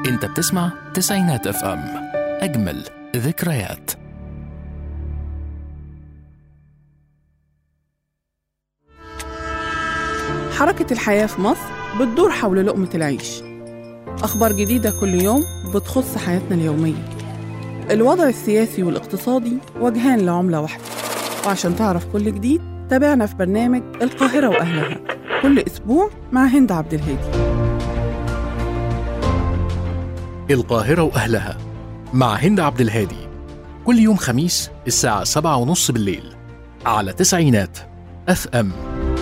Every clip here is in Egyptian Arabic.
انت بتسمع تسعينات اف ام اجمل ذكريات حركة الحياة في مصر بتدور حول لقمة العيش أخبار جديدة كل يوم بتخص حياتنا اليومية الوضع السياسي والاقتصادي وجهان لعملة واحدة وعشان تعرف كل جديد تابعنا في برنامج القاهرة وأهلها كل أسبوع مع هند عبد الهادي القاهرة وأهلها مع هند عبد الهادي كل يوم خميس الساعة سبعة ونص بالليل على تسعينات اف ام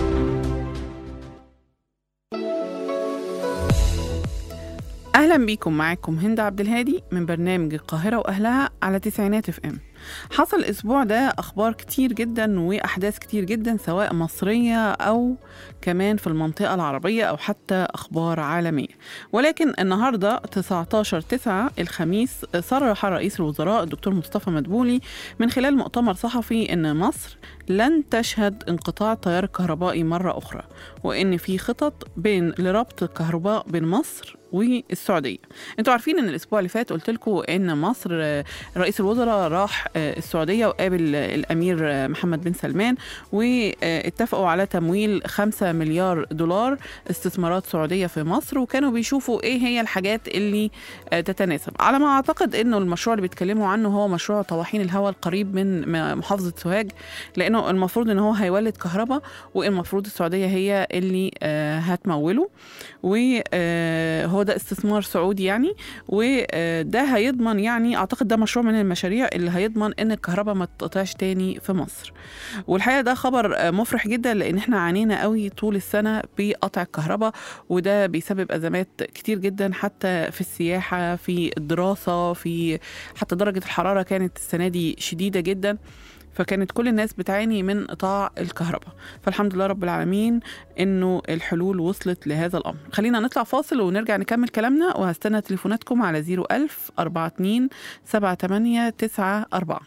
أهلا بيكم معاكم هند عبد الهادي من برنامج القاهرة وأهلها على تسعينات اف ام حصل الأسبوع ده أخبار كتير جدا وأحداث كتير جدا سواء مصرية أو كمان في المنطقة العربية أو حتى أخبار عالمية ولكن النهاردة 19 9 الخميس صرح رئيس الوزراء الدكتور مصطفى مدبولي من خلال مؤتمر صحفي أن مصر لن تشهد انقطاع التيار الكهربائي مرة أخرى وإن في خطط بين لربط الكهرباء بين مصر والسعوديه انتوا عارفين ان الاسبوع اللي فات قلت لكم ان مصر آه، رئيس الوزراء راح آه، السعوديه وقابل آه، الامير آه، محمد بن سلمان واتفقوا على تمويل 5 مليار دولار استثمارات سعوديه في مصر وكانوا بيشوفوا ايه هي الحاجات اللي آه، تتناسب على ما اعتقد انه المشروع اللي بيتكلموا عنه هو مشروع طواحين الهواء القريب من م- محافظه سوهاج لانه المفروض ان هو هيولد كهرباء والمفروض السعوديه هي اللي آه، هتموله وهو ده استثمار سعودي يعني وده هيضمن يعني اعتقد ده مشروع من المشاريع اللي هيضمن ان الكهرباء ما تقطعش تاني في مصر والحقيقه ده خبر آه، مفرح جدا لان احنا عانينا قوي طول السنه بقطع الكهرباء وده بيسبب ازمات كتير جدا حتى في السياحه في الدراسه في حتى درجه الحراره كانت السنه دي شديده جدا فكانت كل الناس بتعاني من قطاع الكهرباء فالحمد لله رب العالمين انه الحلول وصلت لهذا الامر خلينا نطلع فاصل ونرجع نكمل كلامنا وهستنى تليفوناتكم على 01000 42 78 94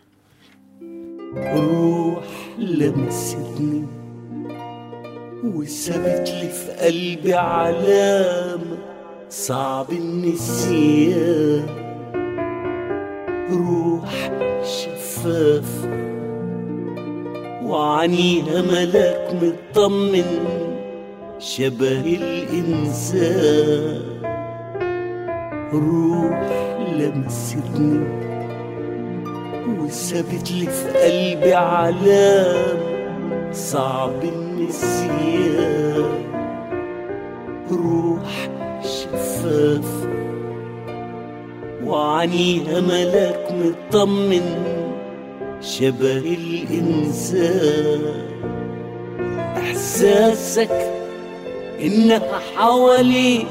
روح لمستني وسابت لي في قلبي علامة صعب النسيان روح شفاف وعنيها ملاك مطمن شبه الإنسان روح لمستني وسابت لي في قلبي علام صعب النسيان روح شفاف وعنيها ملاك مطمن شبه الإنسان إحساسك إنها حواليك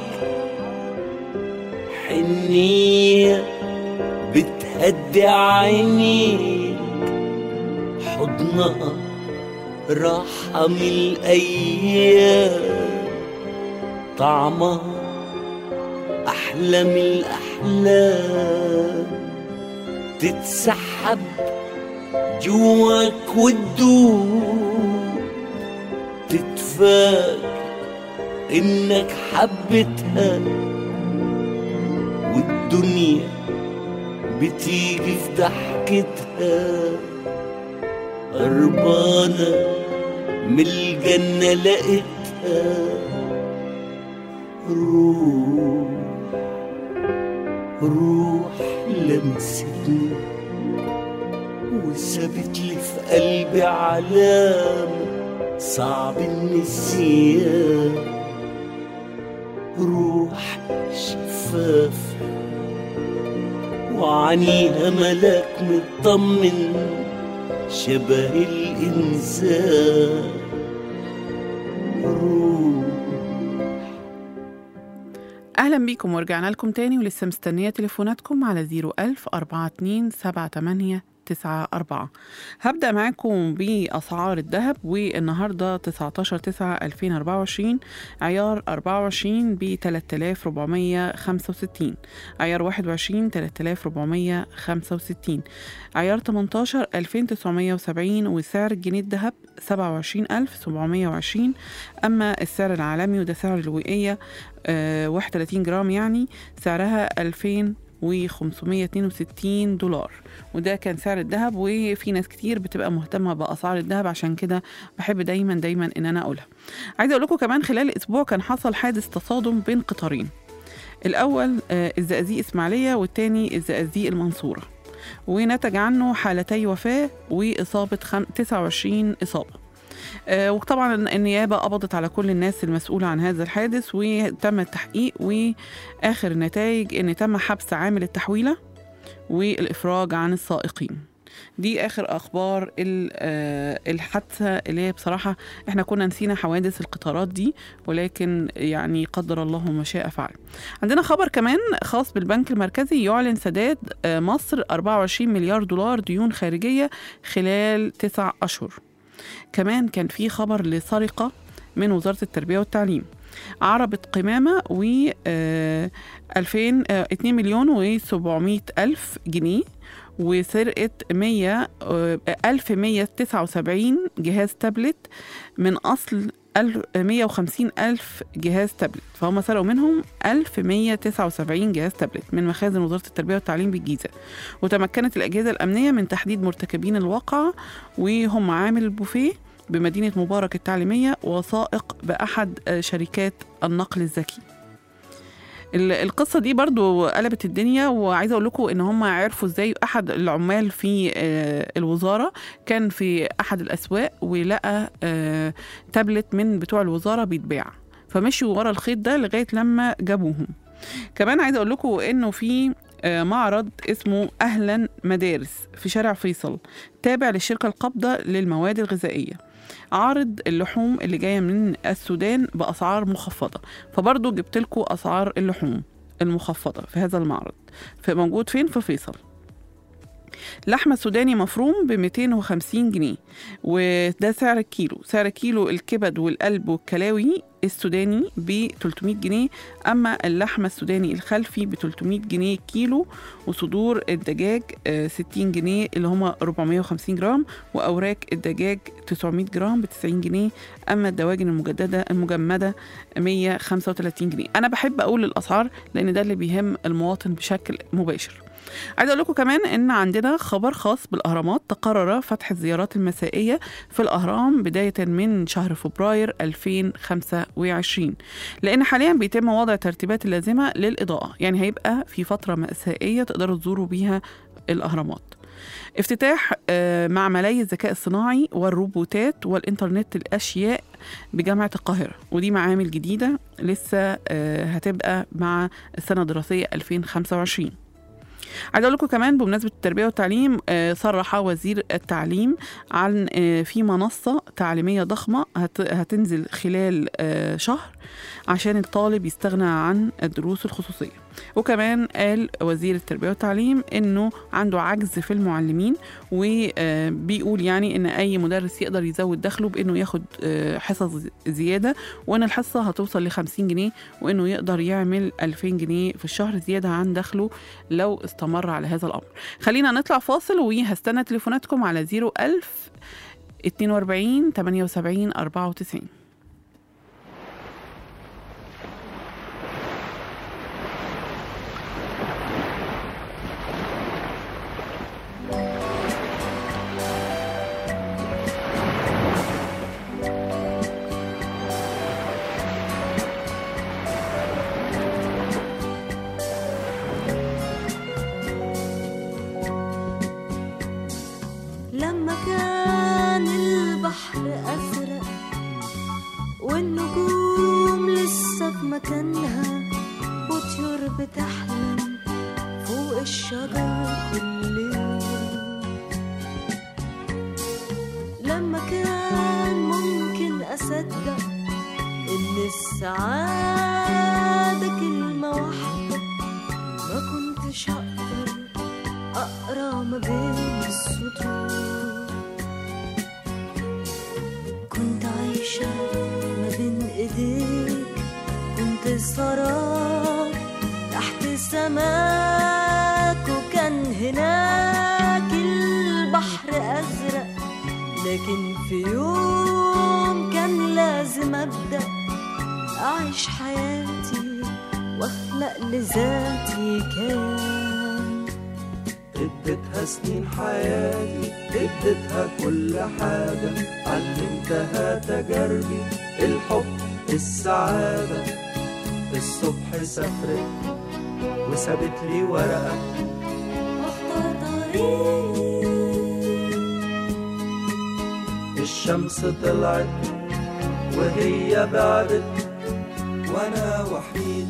حنية بتهدي عينيك حضنها راحة من الأيام طعمها أحلى من الأحلام تتسحب جواك وتدوب تتفاجئ إنك حبيتها والدنيا بتيجي في ضحكتها هربانة من الجنة لقيتها روح روح لمستني وسابت لي في قلبي علامة صعب النسيان روح شفاف وعنيها ملاك مطمن شبه الإنسان روح اهلا بيكم ورجعنا لكم تاني ولسه مستنيه تليفوناتكم على 01000 42 78 تسعة أربعة هبدأ معاكم بأسعار الذهب والنهاردة 19 9 2024 عيار 24 ب 3465 عيار 21 3465 عيار 18 2970 وسعر الجنيه الذهب 27720 أما السعر العالمي وده سعر الوقية آه 31 جرام يعني سعرها 2562 دولار وده كان سعر الذهب وفي ناس كتير بتبقى مهتمة بأسعار الذهب عشان كده بحب دايما دايما إن أنا أقولها عايزة أقول لكم كمان خلال الأسبوع كان حصل حادث تصادم بين قطارين الأول آه، الزقازيق إسماعيلية والتاني الزقازيق المنصورة ونتج عنه حالتي وفاة وإصابة خم... 29 إصابة آه، وطبعا النيابة قبضت على كل الناس المسؤولة عن هذا الحادث وتم التحقيق وآخر النتائج إن تم حبس عامل التحويلة والإفراج عن السائقين دي آخر أخبار ال- آه، الحادثة اللي هي بصراحة إحنا كنا نسينا حوادث القطارات دي ولكن يعني قدر الله ما شاء فعل عندنا خبر كمان خاص بالبنك المركزي يعلن سداد آه، مصر 24 مليار دولار ديون خارجية خلال تسع أشهر كمان كان في خبر لسرقة من وزارة التربية والتعليم عربة قمامة و آه، 2000 آه، 2 مليون و 700 ألف جنيه وسرقة 100 آه، 1179 جهاز تابلت من أصل 150 ألف جهاز تابلت فهم سرقوا منهم 1179 جهاز تابلت من مخازن وزارة التربية والتعليم بالجيزة وتمكنت الأجهزة الأمنية من تحديد مرتكبين الواقعة وهم عامل البوفيه بمدينة مبارك التعليمية وسائق بأحد آه، شركات النقل الذكي ال- القصة دي برضو قلبت الدنيا وعايزة أقول لكم إن هم عرفوا إزاي أحد العمال في آه، الوزارة كان في أحد الأسواق ولقى آه، تابلت من بتوع الوزارة بيتباع فمشوا ورا الخيط ده لغاية لما جابوهم كمان عايزة أقول لكم إنه في آه، معرض اسمه أهلا مدارس في شارع فيصل تابع للشركة القابضة للمواد الغذائية عارض اللحوم اللي جاية من السودان بأسعار مخفضة فبرضو جبت لكم أسعار اللحوم المخفضة في هذا المعرض فموجود فين في فيصل لحمة سوداني مفروم ب 250 جنيه وده سعر الكيلو سعر كيلو الكبد والقلب والكلاوي السوداني ب 300 جنيه أما اللحمة السوداني الخلفي ب 300 جنيه كيلو وصدور الدجاج آه، 60 جنيه اللي هما 450 جرام وأوراق الدجاج 900 جرام ب 90 جنيه أما الدواجن المجددة المجمدة 135 جنيه أنا بحب أقول الأسعار لأن ده اللي بيهم المواطن بشكل مباشر عايزه اقول لكم كمان ان عندنا خبر خاص بالاهرامات تقرر فتح الزيارات المسائيه في الاهرام بدايه من شهر فبراير 2025 لان حاليا بيتم وضع الترتيبات اللازمه للاضاءه يعني هيبقى في فتره مسائيه تقدروا تزوروا بيها الاهرامات افتتاح آه، معملي الذكاء الصناعي والروبوتات والإنترنت الأشياء بجامعة القاهرة ودي معامل جديدة لسه آه، هتبقى مع السنة الدراسية 2025 عايزه اقول لكم كمان بمناسبه التربيه والتعليم آه، صرح وزير التعليم عن آه، في منصه تعليميه ضخمه هت- هتنزل خلال آه، شهر عشان الطالب يستغنى عن الدروس الخصوصيه وكمان قال وزير التربيه والتعليم انه عنده عجز في المعلمين وبيقول يعني ان اي مدرس يقدر يزود دخله بانه ياخد آه، حصص زياده وان الحصه هتوصل ل 50 جنيه وانه يقدر يعمل 2000 جنيه في الشهر زياده عن دخله لو استمر على هذا الامر خلينا نطلع فاصل وهستنى تليفوناتكم على 01000 42 78 94 لما كان البحر أزرق والنجوم لسه في مكانها وطيور بتحلم فوق الشجر كل يوم لما كان ممكن أصدق إن السعادة كلمة واحدة ما كنتش أقدر أقرأ ما بين السطور السطور كنت عايشة ما بين ايديك كنت سراب تحت سماك وكان هناك البحر أزرق لكن في يوم كان لازم أبدأ أعيش حياتي وأخلق لذاتي كان اديتها سنين حياتي اديتها كل حاجة علمتها تجاربي الحب السعادة الصبح سافرت وسابت لي ورقة واختار طريق الشمس طلعت وهي بعدت وانا وحيد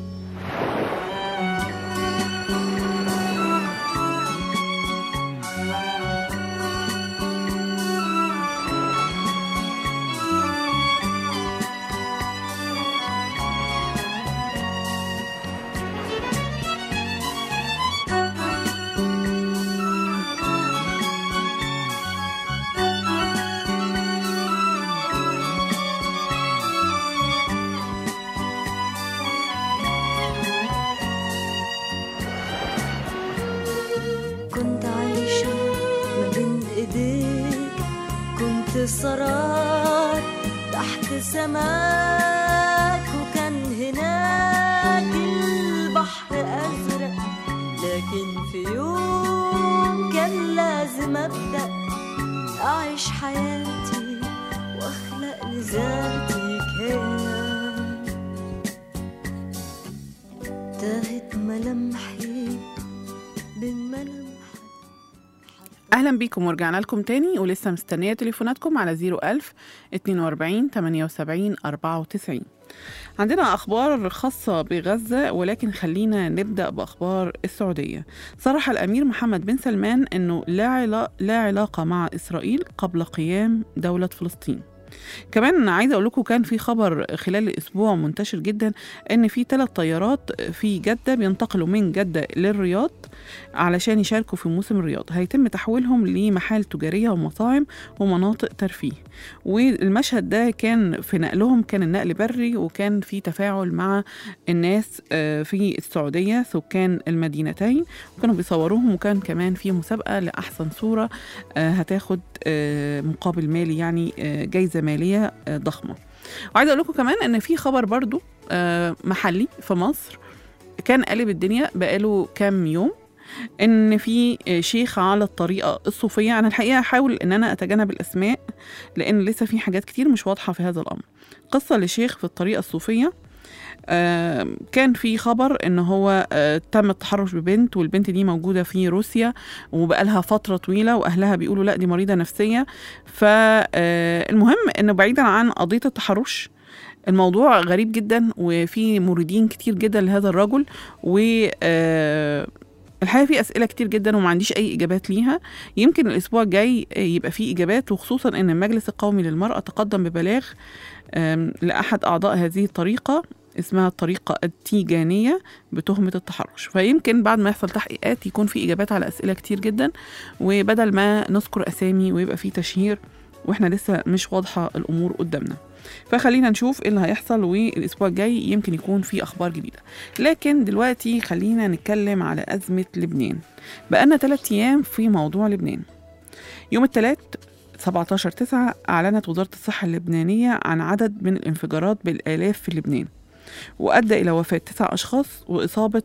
كنت عايشة ما بين ايديك كنت سراب تحت سماك وكان هناك البحر أزرق لكن في يوم كان لازم أبدأ أعيش حياتي وأخلق لذاتي كيان تاهت ملامحي بين ملامحك اهلا بيكم ورجعنا لكم تاني ولسه مستنيه تليفوناتكم على 01000 42 78 94 عندنا اخبار خاصه بغزه ولكن خلينا نبدا باخبار السعوديه صرح الامير محمد بن سلمان انه لا علا- لا علاقه مع اسرائيل قبل قيام دوله فلسطين كمان عايزه اقول لكم كان في خبر خلال الاسبوع منتشر جدا ان في ثلاث طيارات في جده بينتقلوا من جده للرياض علشان يشاركوا في موسم الرياض هيتم تحويلهم لمحال تجاريه ومطاعم ومناطق ترفيه والمشهد ده كان في نقلهم كان النقل بري وكان في تفاعل مع الناس آه، في السعوديه سكان المدينتين وكانوا بيصوروهم وكان كمان في مسابقه لاحسن صوره آه، هتاخد آه، مقابل مالي يعني آه، جايزه ماليه آه، ضخمه وعايزه اقول لكم كمان ان في خبر برضو آه، محلي في مصر كان قلب الدنيا بقاله كام يوم ان في شيخ على الطريقه الصوفيه انا الحقيقه هحاول ان انا اتجنب الاسماء لان لسه في حاجات كتير مش واضحه في هذا الامر قصه لشيخ في الطريقه الصوفيه آه، كان في خبر ان هو آه، تم التحرش ببنت والبنت دي موجوده في روسيا وبقالها فتره طويله واهلها بيقولوا لا دي مريضه نفسيه فالمهم انه بعيدا عن قضيه التحرش الموضوع غريب جدا وفي موردين كتير جدا لهذا الرجل و آه، الحقيقه في اسئله كتير جدا وما عنديش اي اجابات ليها يمكن الاسبوع الجاي يبقى فيه اجابات وخصوصا ان المجلس القومي للمراه تقدم ببلاغ آم، لاحد اعضاء هذه الطريقه اسمها الطريقة التيجانية بتهمة التحرش فيمكن بعد ما يحصل تحقيقات يكون في إجابات على أسئلة كتير جدا وبدل ما نذكر أسامي ويبقى في تشهير وإحنا لسه مش واضحة الأمور قدامنا فخلينا نشوف ايه اللي هيحصل والاسبوع الجاي يمكن يكون في اخبار جديده لكن دلوقتي خلينا نتكلم على ازمه لبنان بقالنا ثلاثة ايام في موضوع لبنان يوم الثلاث 17 9 أعلنت وزارة الصحة اللبنانية عن عدد من الانفجارات بالآلاف في لبنان وأدى إلى وفاة تسع أشخاص وإصابة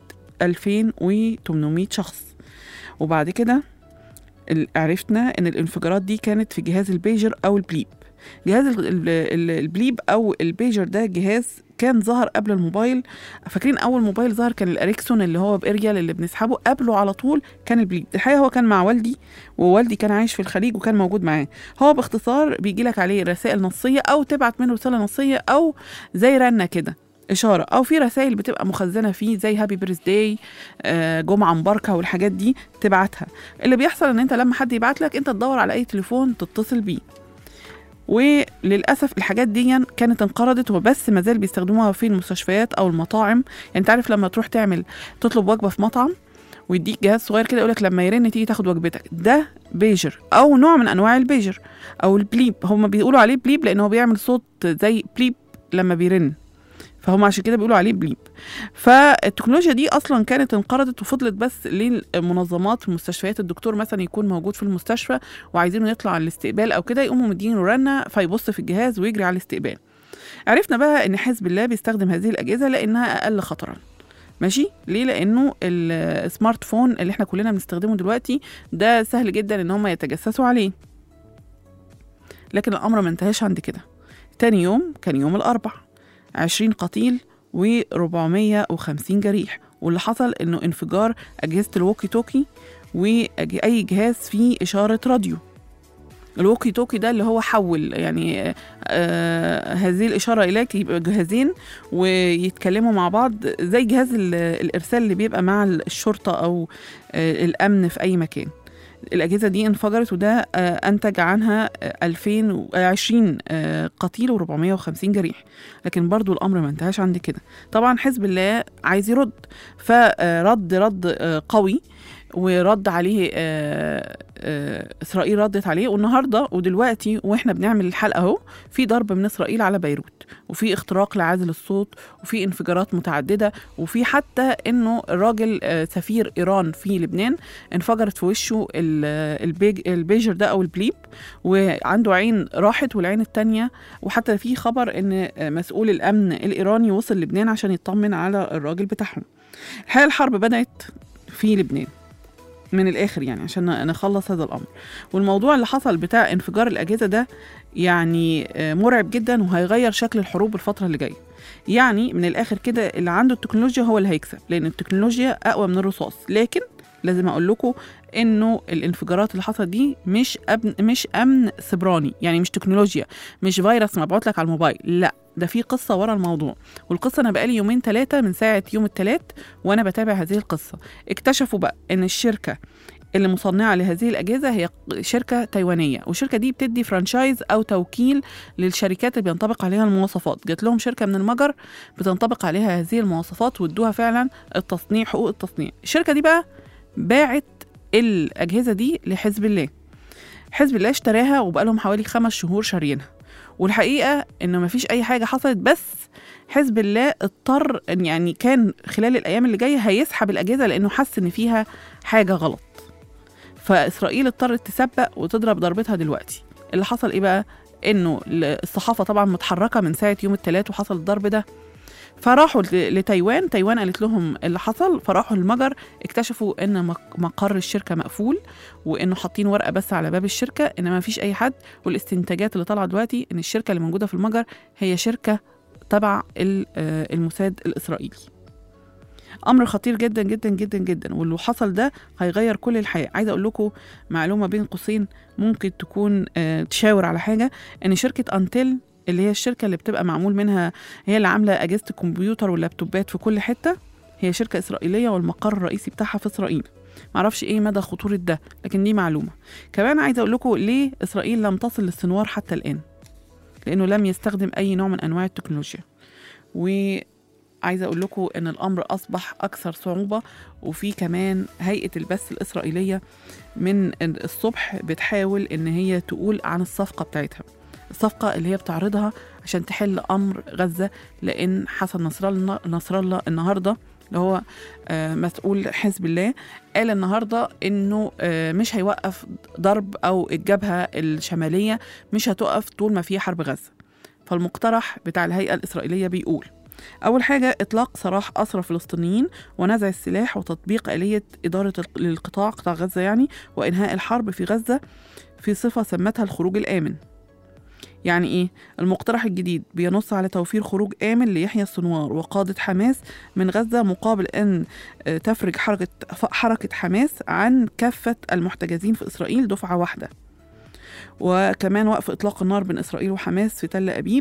2800 شخص وبعد كده ال- عرفنا إن الانفجارات دي كانت في جهاز البيجر أو البليب جهاز ال- ال- ال- البليب أو البيجر ده جهاز كان ظهر قبل الموبايل فاكرين اول موبايل ظهر كان الاريكسون اللي هو باريال اللي بنسحبه قبله على طول كان البليب الحقيقه هو كان مع والدي ووالدي كان عايش في الخليج وكان موجود معاه هو باختصار بيجي لك عليه رسائل نصيه او تبعت منه رساله نصيه او زي رنه كده اشاره او في رسائل بتبقى مخزنه فيه زي هابي بيرث داي جمعه مباركه والحاجات دي تبعتها اللي بيحصل ان انت لما حد يبعت لك انت تدور على اي تليفون تتصل بيه وللاسف الحاجات دي كانت انقرضت وبس ما زال بيستخدموها في المستشفيات او المطاعم يعني انت عارف لما تروح تعمل تطلب وجبه في مطعم ويديك جهاز صغير كده يقولك لما يرن تيجي تاخد وجبتك ده بيجر او نوع من انواع البيجر او البليب هم بيقولوا عليه بليب لان هو بيعمل صوت زي بليب لما بيرن فهم عشان كده بيقولوا عليه بليب فالتكنولوجيا دي اصلا كانت انقرضت وفضلت بس للمنظمات المستشفيات الدكتور مثلا يكون موجود في المستشفى وعايزينه يطلع على الاستقبال او كده يقوموا مدينه رنه فيبص في الجهاز ويجري على الاستقبال عرفنا بقى ان حزب الله بيستخدم هذه الاجهزه لانها اقل خطرا ماشي ليه لانه السمارت فون اللي احنا كلنا بنستخدمه دلوقتي ده سهل جدا ان هم يتجسسوا عليه لكن الامر ما انتهاش عند كده تاني يوم كان يوم الاربع 20 قتيل و450 جريح واللي حصل انه انفجار اجهزه الووكي توكي واي جهاز فيه اشاره راديو الووكي توكي ده اللي هو حول يعني آه هذه الاشاره اليك يبقى جهازين ويتكلموا مع بعض زي جهاز ال- الارسال اللي بيبقى مع الشرطه او آه الامن في اي مكان الأجهزة دي انفجرت وده آه، أنتج عنها آه، 2020 آه، قتيل و450 جريح لكن برضو الأمر ما انتهاش عند كده طبعا حزب الله عايز يرد فرد رد آه، قوي ورد عليه آه، آه، اسرائيل ردت عليه والنهارده ودلوقتي واحنا بنعمل الحلقه اهو في ضرب من اسرائيل على بيروت وفي اختراق لعازل الصوت وفي انفجارات متعدده وفي حتى انه الراجل آه، سفير ايران في لبنان انفجرت في وشه ال- البيج البيجر ده او البليب وعنده عين راحت والعين التانية وحتى في خبر ان آه، مسؤول الامن الايراني وصل لبنان عشان يطمن على الراجل بتاعهم الحقيقه الحرب بدات في لبنان من الاخر يعني عشان نخلص هذا الامر والموضوع اللي حصل بتاع انفجار الاجهزه ده يعني آه، مرعب جدا وهيغير شكل الحروب الفتره اللي جايه يعني من الاخر كده اللي عنده التكنولوجيا هو اللي هيكسب لان التكنولوجيا اقوى من الرصاص لكن لازم اقول لكم انه الانفجارات اللي حصلت دي مش أبن مش امن سبراني يعني مش تكنولوجيا مش فيروس مبعوت لك على الموبايل لا ده في قصه ورا الموضوع والقصه انا بقالي يومين ثلاثه من ساعه يوم الثلاث وانا بتابع هذه القصه اكتشفوا بقى ان الشركه اللي مصنعه لهذه الاجهزه هي شركه تايوانيه والشركه دي بتدي فرانشايز او توكيل للشركات اللي بينطبق عليها المواصفات جات لهم شركه من المجر بتنطبق عليها هذه المواصفات وادوها فعلا التصنيع حقوق التصنيع الشركه دي بقى باعت الاجهزه دي لحزب الله حزب الله اشتراها وبقى لهم حوالي خمس شهور شاريينها والحقيقه انه مفيش اي حاجه حصلت بس حزب الله اضطر إن يعني كان خلال الايام اللي جايه هيسحب الاجهزه لانه حس ان فيها حاجه غلط فاسرائيل اضطرت تسبق وتضرب ضربتها دلوقتي اللي حصل ايه بقى انه الصحافه طبعا متحركه من ساعه يوم الثلاث وحصل الضرب ده فراحوا ل- لتايوان تايوان قالت لهم اللي حصل فراحوا المجر اكتشفوا ان مق- مقر الشركه مقفول وانه حاطين ورقه بس على باب الشركه ان ما فيش اي حد والاستنتاجات اللي طالعه دلوقتي ان الشركه اللي موجوده في المجر هي شركه تبع ال- آه، الموساد الاسرائيلي امر خطير جدا جدا جدا جدا واللي حصل ده هيغير كل الحياه عايزه اقول لكم معلومه بين قوسين ممكن تكون آه، تشاور على حاجه ان شركه انتل اللي هي الشركه اللي بتبقى معمول منها هي اللي عامله اجهزه الكمبيوتر واللابتوبات في كل حته هي شركه اسرائيليه والمقر الرئيسي بتاعها في اسرائيل معرفش ايه مدى خطوره ده لكن دي معلومه كمان عايزه اقول لكم ليه اسرائيل لم تصل للسنوار حتى الان لانه لم يستخدم اي نوع من انواع التكنولوجيا وعايزه اقول لكم ان الامر اصبح اكثر صعوبه وفي كمان هيئه البث الاسرائيليه من الصبح بتحاول ان هي تقول عن الصفقه بتاعتها الصفقه اللي هي بتعرضها عشان تحل امر غزه لان حسن نصر الله نصر الله النهارده اللي هو آه، مسؤول حزب الله قال النهارده انه آه، مش هيوقف ضرب او الجبهه الشماليه مش هتقف طول ما في حرب غزه فالمقترح بتاع الهيئه الاسرائيليه بيقول أول حاجة إطلاق سراح أسرى فلسطينيين ونزع السلاح وتطبيق آلية إدارة الق- للقطاع قطاع غزة يعني وإنهاء الحرب في غزة في صفة سمتها الخروج الآمن يعني إيه؟ المقترح الجديد بينص على توفير خروج آمن ليحيى السنوار وقادة حماس من غزة مقابل أن آه، تفرج حركة حركة حماس عن كافة المحتجزين في إسرائيل دفعة واحدة وكمان وقف إطلاق النار بين إسرائيل وحماس في تل أبيب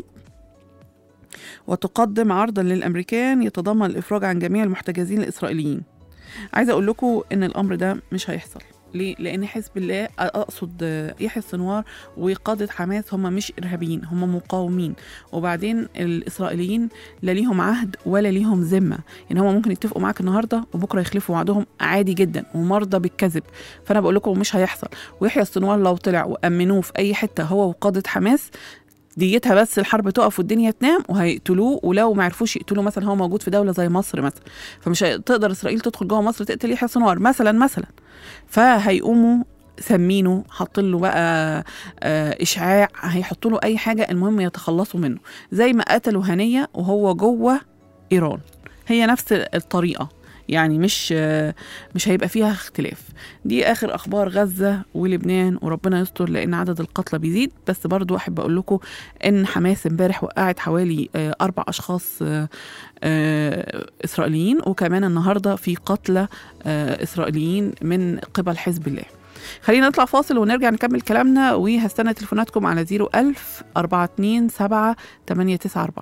وتقدم عرضا للأمريكان يتضمن الإفراج عن جميع المحتجزين الإسرائيليين عايزة أقول لكم إن الأمر ده مش هيحصل ليه؟ لان حزب الله اقصد آه، يحيى السنوار وقاده حماس هم مش ارهابيين هم مقاومين وبعدين الاسرائيليين لا ليهم عهد ولا ليهم ذمه يعني هم ممكن يتفقوا معاك النهارده وبكره يخلفوا وعدهم عادي جدا ومرضى بالكذب فانا بقول لكم مش هيحصل ويحيى السنوار لو طلع وامنوه في اي حته هو وقاده حماس ديتها بس الحرب تقف والدنيا تنام وهيقتلوه ولو ما عرفوش يقتلوه مثلا هو موجود في دوله زي مصر مثلا فمش هتقدر اسرائيل تدخل جوه مصر تقتل يحيى سنوار مثلا مثلا فهيقوموا سمينه حاطين له بقى آه، اشعاع هيحطوا له اي حاجه المهم يتخلصوا منه زي ما قتلوا هنيه وهو جوه ايران هي نفس الطريقه يعني مش آه، مش هيبقى فيها اختلاف دي اخر اخبار غزه ولبنان وربنا يستر لان عدد القتلى بيزيد بس برضو احب اقول لكم ان حماس امبارح وقعت حوالي آه، اربع اشخاص آه، آه، اسرائيليين وكمان النهارده في قتلى آه، اسرائيليين من قبل حزب الله خلينا نطلع فاصل ونرجع نكمل كلامنا وهستنى تليفوناتكم على 01000 427 894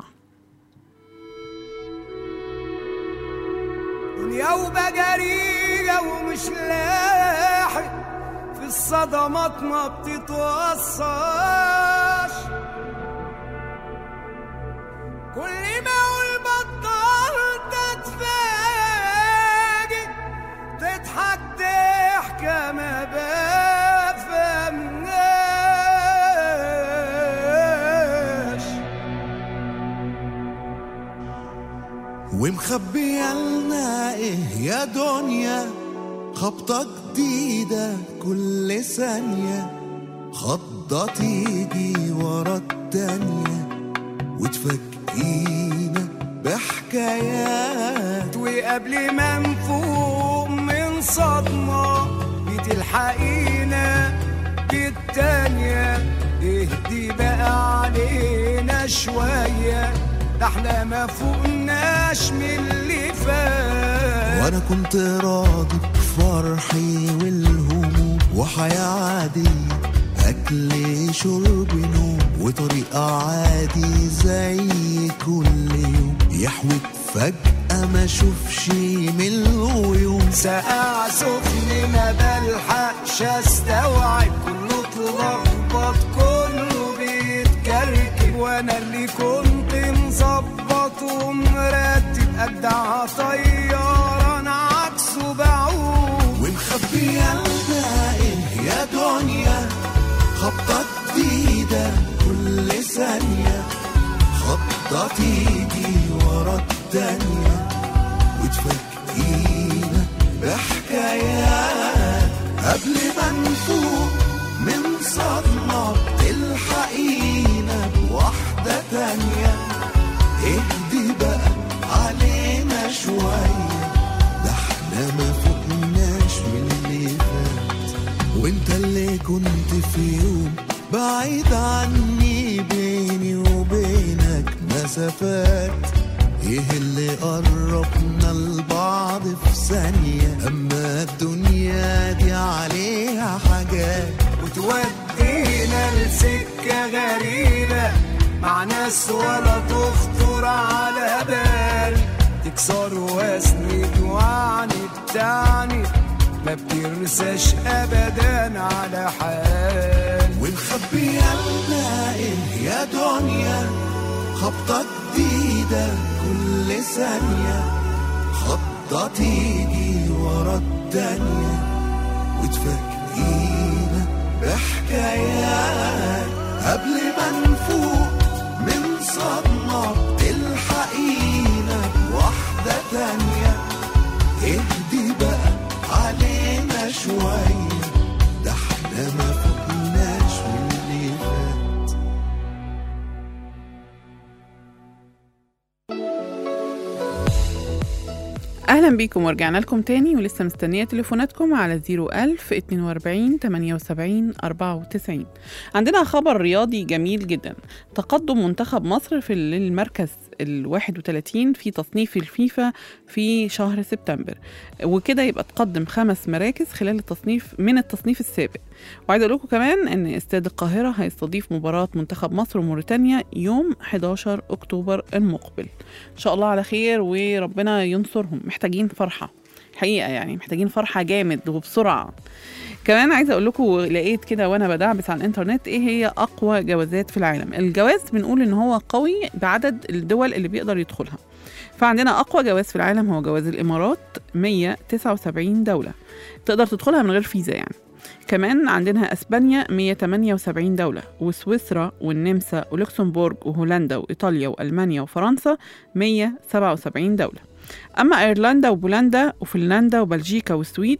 دنيا وبجرية ومش لاحق في الصدمات ما بتتوصاش كل ما اقول بطلت اتفاجئ تضحك ضحكة ما بفهمناش ومخبية لنا ايه يا دنيا خبطة جديدة كل ثانية خضة تيجي ورا التانية وتفاجئينا بحكايات وقبل ما نفوق من صدمة بتلحقينا بالتانية اهدي بقى علينا شوية ده احنا ما فوقناش من اللي فات وانا كنت راضي بفرحي والهموم وحياة عادية أكل شرب نوم وطريقة عادي زي كل يوم يحوك فجأة ما اشوفش من الغيوم ساقع سخن ما بلحقش استوعب كله اتلخبط كله بيتكركب وانا اللي كنت مظبط ومرتب اجدع طيارة انا عكسه بعوم ومخبية لنا ايه يا دنيا خبطة جديدة كل ثانية خبطة تيجي ورا التانية وتفاجئينا بحكايات قبل ما نفوق من صدمة تلحقينا بواحدة تانية اهدي بقى علينا شوية ده احنا ما فوقناش من اللي فات وانت اللي كنت في يوم بعيد عني بيني وبينك مسافات ايه اللي قربنا لبعض في ثانية اما الدنيا دي عليها حاجات وتودينا لسكة غريبة مع ناس ولا تخطر على بال تكسر واسند وعند تعني ما بترساش ابدا على حال ومخبية لنا ايه يا دنيا خبطة جديدة كل ثانية خبطة تيجي ورا التانية وتفاجئينا بحكايات قبل ما نفوق من صدمة تلحقينا بواحدة تانية اهدي بقى علينا شوية ده احنا ما فوقناش من اللي فات اهلا بيكم ورجعنا لكم تاني ولسه مستنيه تليفوناتكم على 01000 42 78 94 عندنا خبر رياضي جميل جدا تقدم منتخب مصر في المركز ال 31 في تصنيف الفيفا في شهر سبتمبر وكده يبقى تقدم خمس مراكز خلال التصنيف من التصنيف السابق وعايزه اقول لكم كمان ان استاد القاهره هيستضيف مباراه منتخب مصر وموريتانيا يوم 11 اكتوبر المقبل ان شاء الله على خير وربنا ينصرهم محتاجين فرحه حقيقه يعني محتاجين فرحه جامد وبسرعه كمان عايزه اقول لكم لقيت كده وانا بدعبس على الانترنت ايه هي اقوى جوازات في العالم الجواز بنقول ان هو قوي بعدد الدول اللي بيقدر يدخلها فعندنا اقوى جواز في العالم هو جواز الامارات 179 دوله تقدر تدخلها من غير فيزا يعني كمان عندنا اسبانيا 178 دوله وسويسرا والنمسا ولوكسمبورغ وهولندا وايطاليا والمانيا وفرنسا 177 دوله اما ايرلندا وبولندا وفنلندا وبلجيكا والسويد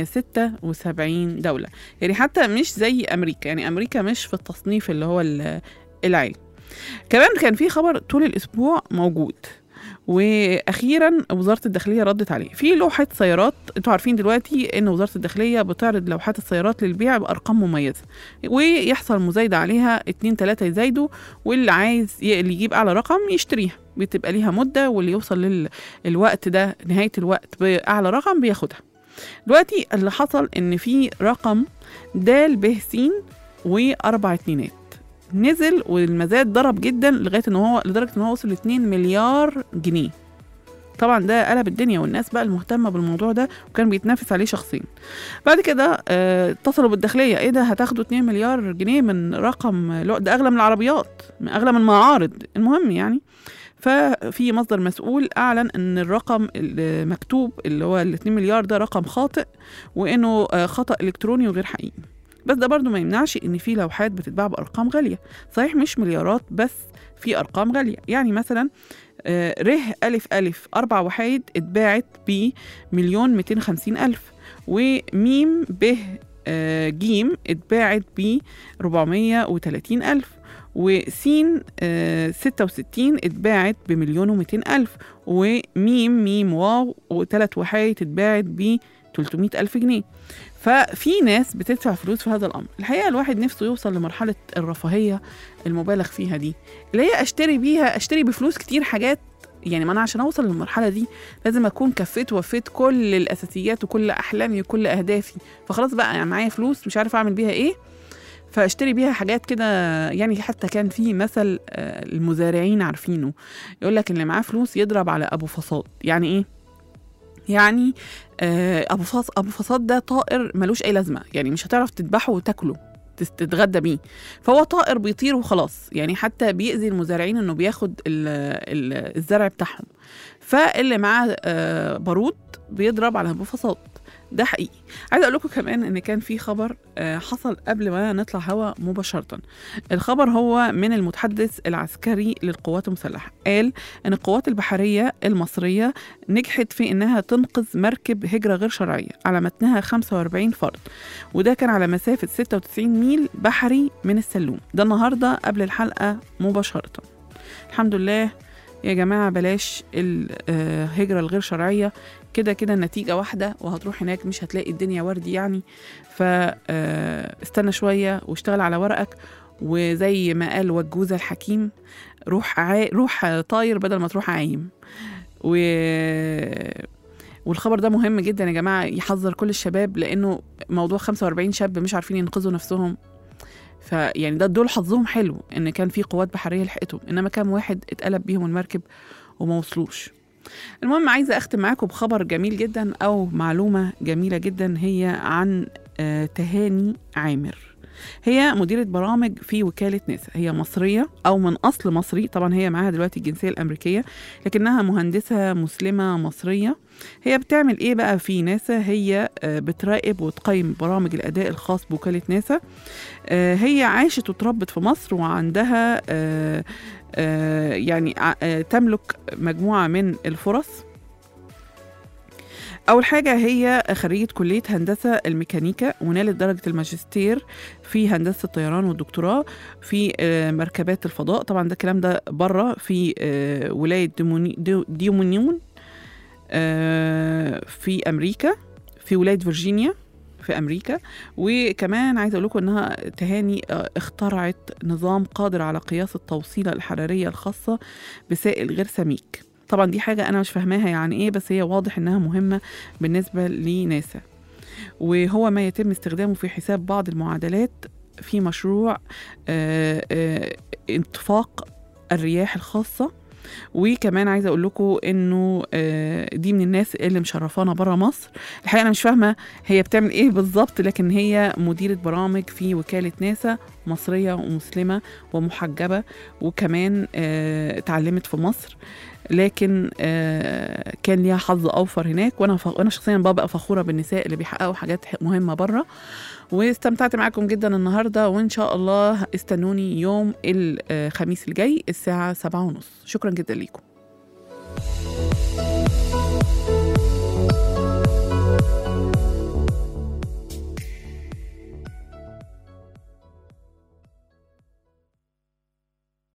176 دوله يعني حتى مش زي امريكا يعني امريكا مش في التصنيف اللي هو ال- العالي كمان كان في خبر طول الاسبوع موجود واخيرا وزاره الداخليه ردت عليه في لوحه سيارات انتوا عارفين دلوقتي ان وزاره الداخليه بتعرض لوحات السيارات للبيع بارقام مميزه ويحصل مزايده عليها اتنين تلاته يزايدوا واللي عايز ي- اللي يجيب اعلى رقم يشتريها بتبقى ليها مده واللي يوصل للوقت ده نهايه الوقت باعلى رقم بياخدها دلوقتي اللي حصل ان في رقم د ب س واربع اتنينات نزل والمزاد ضرب جدا لغايه ان هو لدرجه ان هو وصل ل 2 مليار جنيه طبعا ده قلب الدنيا والناس بقى المهتمه بالموضوع ده وكان بيتنافس عليه شخصين بعد كده آه، اتصلوا بالداخليه ايه ده هتاخدوا 2 مليار جنيه من رقم لو- ده اغلى من العربيات اغلى من المعارض المهم يعني ففي مصدر مسؤول اعلن ان الرقم المكتوب اللي هو ال 2 مليار ده رقم خاطئ وانه آه، خطا الكتروني وغير حقيقي بس ده برضو ما يمنعش ان في لوحات بتتباع بارقام غاليه صحيح مش مليارات بس في ارقام غاليه يعني مثلا آه، ره ألف ألف أربع وحايد اتباعت بمليون ميتين خمسين ألف وميم ب آه، جيم اتباعت ب 430 ألف وسين آه، 66 اتباعت بمليون ومئتين ألف وميم ميم واو وثلاث وحايد اتباعت ب 300 ألف جنيه ففي ناس بتدفع فلوس في هذا الأمر الحقيقة الواحد نفسه يوصل لمرحلة الرفاهية المبالغ فيها دي اللي هي أشتري بيها أشتري بفلوس كتير حاجات يعني ما انا عشان اوصل للمرحله دي لازم اكون كفيت ووفيت كل الاساسيات وكل احلامي وكل اهدافي فخلاص بقى يعني معايا فلوس مش عارف اعمل بيها ايه فاشتري بيها حاجات كده يعني حتى كان في مثل آه، المزارعين عارفينه يقول لك اللي معاه فلوس يضرب على ابو فصاد يعني ايه يعني آه، ابو فص ابو فصاد ده طائر ملوش اي لازمه يعني مش هتعرف تذبحه وتاكله تس- تتغدى بيه فهو طائر بيطير وخلاص يعني حتى بيأذي المزارعين انه بياخد ال ال الزرع بتاعهم فاللي معاه آه، بارود بيضرب على ابو فصاد ده حقيقي عايزه اقول لكم كمان ان كان في خبر آه، حصل قبل ما نطلع هوا مباشره الخبر هو من المتحدث العسكري للقوات المسلحه قال ان القوات البحريه المصريه نجحت في انها تنقذ مركب هجره غير شرعيه على متنها 45 فرد وده كان على مسافه 96 ميل بحري من السلوم ده النهارده قبل الحلقه مباشره الحمد لله يا جماعة بلاش الهجرة الغير شرعية كده كده النتيجة واحدة وهتروح هناك مش هتلاقي الدنيا وردي يعني فاستنى شوية واشتغل على ورقك وزي ما قال وجوزة الحكيم روح عاي... روح طاير بدل ما تروح عايم و... والخبر ده مهم جدا يا جماعة يحذر كل الشباب لأنه موضوع 45 شاب مش عارفين ينقذوا نفسهم فيعني ده دول حظهم حلو ان كان في قوات بحريه لحقتهم انما كام واحد اتقلب بيهم المركب وما وصلوش المهم عايزه اختم معاكم بخبر جميل جدا او معلومه جميله جدا هي عن آه، تهاني عامر هي مديرة برامج في وكالة ناسا هي مصرية أو من أصل مصري طبعا هي معاها دلوقتي الجنسية الأمريكية لكنها مهندسة مسلمة مصرية هي بتعمل إيه بقى في ناسا هي آه، بتراقب وتقيم برامج الأداء الخاص بوكالة ناسا آه، هي عاشت وتربت في مصر وعندها آه، آه، يعني ع- آه، تملك مجموعة من الفرص أول حاجة هي خريجة كلية هندسة الميكانيكا ونالت درجة الماجستير في هندسة الطيران والدكتوراه في آه، مركبات الفضاء طبعا ده الكلام ده بره في آه، ولاية ديموني- ديو- ديومونيون آه، في أمريكا في ولاية فيرجينيا في امريكا وكمان عايزه اقول لكم انها تهاني آه، اخترعت نظام قادر على قياس التوصيله الحراريه الخاصه بسائل غير سميك طبعا دي حاجه انا مش فاهماها يعني ايه بس هي واضح انها مهمه بالنسبه لناسا وهو ما يتم استخدامه في حساب بعض المعادلات في مشروع آه، آه، انتفاق الرياح الخاصه وكمان عايزه اقول لكم انه آه، دي من الناس اللي مشرفانا بره مصر الحقيقه انا مش فاهمه هي بتعمل ايه بالظبط لكن هي مديره برامج في وكاله ناسا مصريه ومسلمه ومحجبه وكمان آه، اتعلمت في مصر لكن آه، كان ليها حظ اوفر هناك وانا ف... انا شخصيا ببقى فخوره بالنساء اللي بيحققوا حاجات مهمه بره واستمتعت معاكم جدا النهارده وان شاء الله استنوني يوم الخميس الجاي الساعه سبعة ونص شكرا جدا ليكم